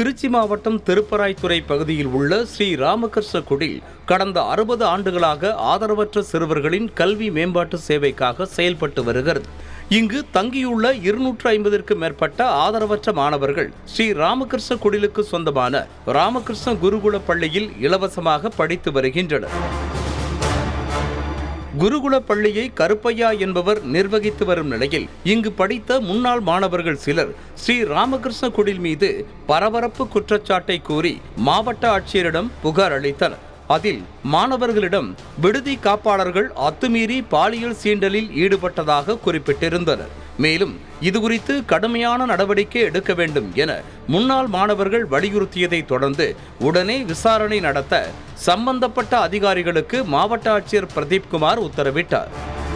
திருச்சி மாவட்டம் திருப்பராய்த்துறை பகுதியில் உள்ள ஸ்ரீ ராமகிருஷ்ண குடில் கடந்த அறுபது ஆண்டுகளாக ஆதரவற்ற சிறுவர்களின் கல்வி மேம்பாட்டு சேவைக்காக செயல்பட்டு வருகிறது இங்கு தங்கியுள்ள இருநூற்று ஐம்பதிற்கும் மேற்பட்ட ஆதரவற்ற மாணவர்கள் ஸ்ரீ ராமகிருஷ்ண குடிலுக்கு சொந்தமான ராமகிருஷ்ண குருகுல பள்ளியில் இலவசமாக படித்து வருகின்றனர் குருகுல பள்ளியை கருப்பையா என்பவர் நிர்வகித்து வரும் நிலையில் இங்கு படித்த முன்னாள் மாணவர்கள் சிலர் ஸ்ரீ ராமகிருஷ்ண குடில் மீது பரபரப்பு குற்றச்சாட்டை கூறி மாவட்ட ஆட்சியரிடம் புகார் அளித்தனர் அதில் மாணவர்களிடம் விடுதி காப்பாளர்கள் அத்துமீறி பாலியல் சீண்டலில் ஈடுபட்டதாக குறிப்பிட்டிருந்தனர் மேலும் இதுகுறித்து கடுமையான நடவடிக்கை எடுக்க வேண்டும் என முன்னாள் மாணவர்கள் வலியுறுத்தியதை தொடர்ந்து உடனே விசாரணை நடத்த சம்பந்தப்பட்ட அதிகாரிகளுக்கு மாவட்ட ஆட்சியர் பிரதீப் குமார் உத்தரவிட்டார்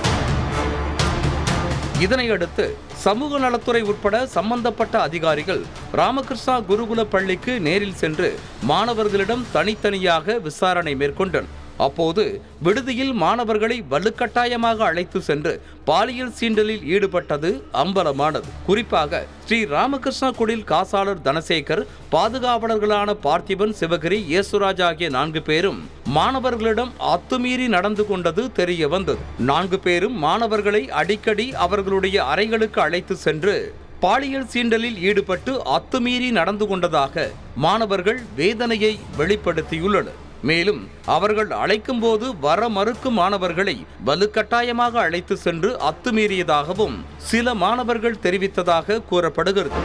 இதனையடுத்து சமூக நலத்துறை உட்பட சம்பந்தப்பட்ட அதிகாரிகள் ராமகிருஷ்ணா குருகுல பள்ளிக்கு நேரில் சென்று மாணவர்களிடம் தனித்தனியாக விசாரணை மேற்கொண்டனர் அப்போது விடுதியில் மாணவர்களை வலுக்கட்டாயமாக அழைத்து சென்று பாலியல் சீண்டலில் ஈடுபட்டது அம்பலமானது குறிப்பாக ஸ்ரீ ராமகிருஷ்ணா குடில் காசாளர் தனசேகர் பாதுகாவலர்களான பார்த்திபன் சிவகிரி இயேசுராஜ் ஆகிய நான்கு பேரும் மாணவர்களிடம் அத்துமீறி நடந்து கொண்டது தெரிய வந்தது நான்கு பேரும் மாணவர்களை அடிக்கடி அவர்களுடைய அறைகளுக்கு அழைத்து சென்று பாலியல் சீண்டலில் ஈடுபட்டு அத்துமீறி நடந்து கொண்டதாக மாணவர்கள் வேதனையை வெளிப்படுத்தியுள்ளனர் மேலும் அவர்கள் அழைக்கும் போது வர மறுக்கும் மாணவர்களை வலுக்கட்டாயமாக அழைத்து சென்று அத்துமீறியதாகவும் சில மாணவர்கள் தெரிவித்ததாக கூறப்படுகிறது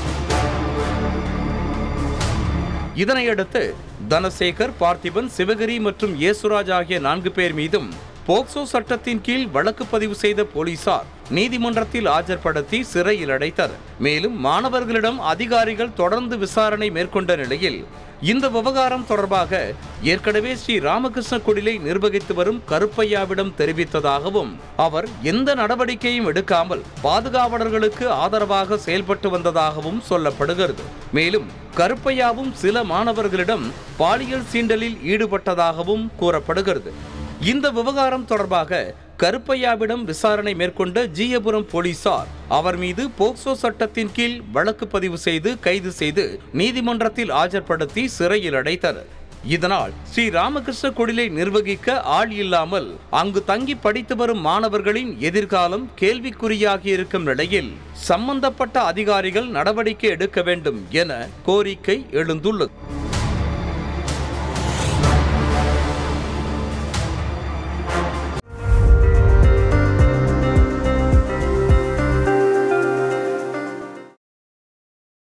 இதனையடுத்து தனசேகர் பார்த்திபன் சிவகிரி மற்றும் இயேசுராஜ் ஆகிய நான்கு பேர் மீதும் போக்சோ சட்டத்தின் கீழ் வழக்கு பதிவு செய்த போலீசார் நீதிமன்றத்தில் ஆஜர்படுத்தி சிறையில் அடைத்தனர் மேலும் மாணவர்களிடம் அதிகாரிகள் தொடர்ந்து விசாரணை மேற்கொண்ட நிலையில் இந்த விவகாரம் தொடர்பாக ஏற்கனவே ஸ்ரீ ராமகிருஷ்ண குடிலை நிர்வகித்து வரும் கருப்பையாவிடம் தெரிவித்ததாகவும் அவர் எந்த நடவடிக்கையும் எடுக்காமல் பாதுகாவலர்களுக்கு ஆதரவாக செயல்பட்டு வந்ததாகவும் சொல்லப்படுகிறது மேலும் கருப்பையாவும் சில மாணவர்களிடம் பாலியல் சீண்டலில் ஈடுபட்டதாகவும் கூறப்படுகிறது இந்த விவகாரம் தொடர்பாக கருப்பையாவிடம் விசாரணை மேற்கொண்ட ஜீயபுரம் போலீசார் அவர் மீது போக்சோ சட்டத்தின் கீழ் வழக்கு பதிவு செய்து கைது செய்து நீதிமன்றத்தில் ஆஜர்படுத்தி சிறையில் அடைத்தனர் இதனால் ஸ்ரீ ராமகிருஷ்ண குடிலை நிர்வகிக்க ஆள் இல்லாமல் அங்கு தங்கி படித்து வரும் மாணவர்களின் எதிர்காலம் கேள்விக்குறியாகி இருக்கும் நிலையில் சம்பந்தப்பட்ட அதிகாரிகள் நடவடிக்கை எடுக்க வேண்டும் என கோரிக்கை எழுந்துள்ளது